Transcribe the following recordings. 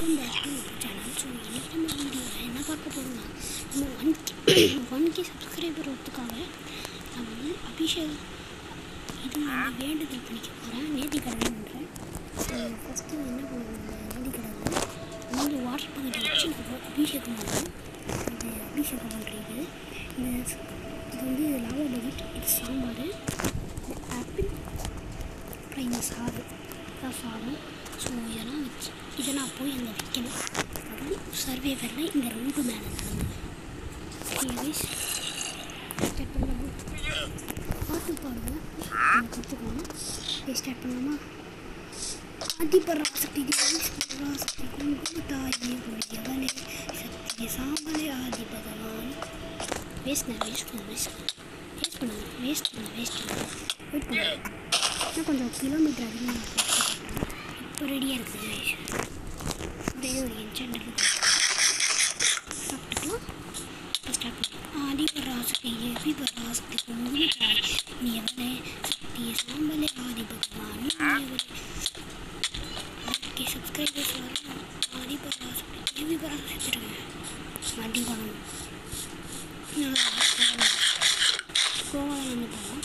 Welcome back to channel so இன்றைக்கி நம்ம வீடியோவில் என்ன பார்க்க போகிறோம்னா நம்ம one K one K subscriber ஒருத்துக்காக நான் வந்து அபிஷேக் இது வந்து வேண்டுதல் பண்ணிக்க போகிறேன் நேர்த்தி கடன் பண்ணுறேன் ஸோ ஃபஸ்ட்டு என்ன பண்ணுவோம் நேர்த்தி கடனில் மூணு வாட்டர் பக்கெட் வச்சு நம்ம அபிஷேகம் பண்ணுவோம் இது அபிஷேகம் பண்ணுறது இந்த இது வந்து லாவா பக்கெட் இது சாம்பார் இது ஆப்பிள் அப்புறம் இந்த சாதம் இதான் சாதம் ஸோ இதெல்லாம் வச்சு இதை நான் போய் அங்கே வைக்கணும் அது சர்வேவரில் இந்த ரோடு மேலே நடந்தது ஸ்டார்ட் பண்ணலாமா பாட்டு பாடுவோம் கற்றுக்கணும் ஸ்டார்ட் பண்ணலாமா ஆதிபராசக்தி தேவி பராசக்தி குங்கும தாயே ஒளியவளே சக்தி சாம்பலே ஆதி பகவான் வேஸ்ட் நான் வேஸ்ட் பண்ண வேஸ்ட் வேஸ்ட் பண்ணுங்க வேஸ்ட் பண்ண வேஸ்ட் பண்ண வெயிட் பண்ணுங்க இன்னும் கொஞ்சம் கிலோமீட்டர் அதிகமாக இருக்கு இப்போ ரெடியாக இருக்குது guys. ஒரே ஒரு என்ஜென்ட் இருக்குது சாப்பிட்டுக்கலாம் இப்போ ஸ்டார்ட் பண்ணலாம் ஆதிபராசக்தி தேவி பராசக்தி குங்கும தாய் நீ எவளே சக்தி சாம்பலே ஆதி பகவான் நீ எவளே ஓகே சப்ஸ்கிரைபர்ஸ் வரும் ஆதி பராசக்தி தேவி பராசக்தி இருங்க வண்டி பண்ணணும் கோவாவில் வந்து போகலாம்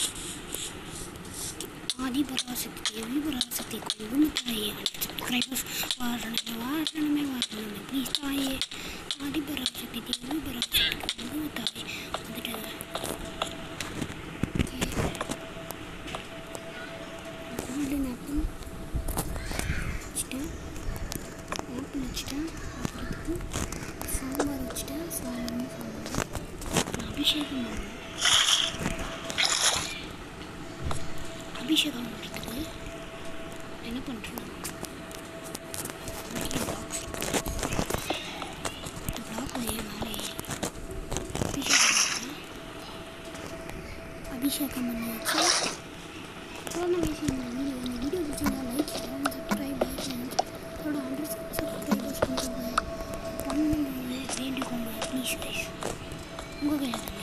ஆதி பராசக்தி தேவி பராசக்தி குங்கும தாயே சப்ஸ்கிரைபர்ஸ் வாரணமே வாரணமே வாரணமே ப்ளீஸ் தாயே ஆதி பராசக்தி தேவி பராசக்தி குங்கும தாயே வந்துட்டாங்க கோல்டன் ஆப்பிள் வச்சுட்டேன் ஆப்பிள் வச்சுட்டேன் அதுக்கு சாம்பார் வச்சுட்டேன் சாம்பார் சாம்பார் நான் அபிஷேகம் பண்ணணும் அபிஷேகம் பண்ணுறதுக்கு என்ன பண்ணுறோம் பிளாக் வழியே மேலே ஏறி அபிஷேகம் பண்ணேன் அபிஷேகம் பண்ணியாச்சு அவ்வளோதான் விஷயம் இந்த வீடியோ இந்த வீடியோ பிடிச்சிருந்தா லைக் ஷேர் சப்ஸ்கிரைப் அதோட ஹண்ட்ரட் சப்ஸ்கிரைபர்ஸ் பண்ணுறவங்க பண்ண வேண்டிக்கோங்க ப்ளீஸ் கைஸ் உங்கள் கையில்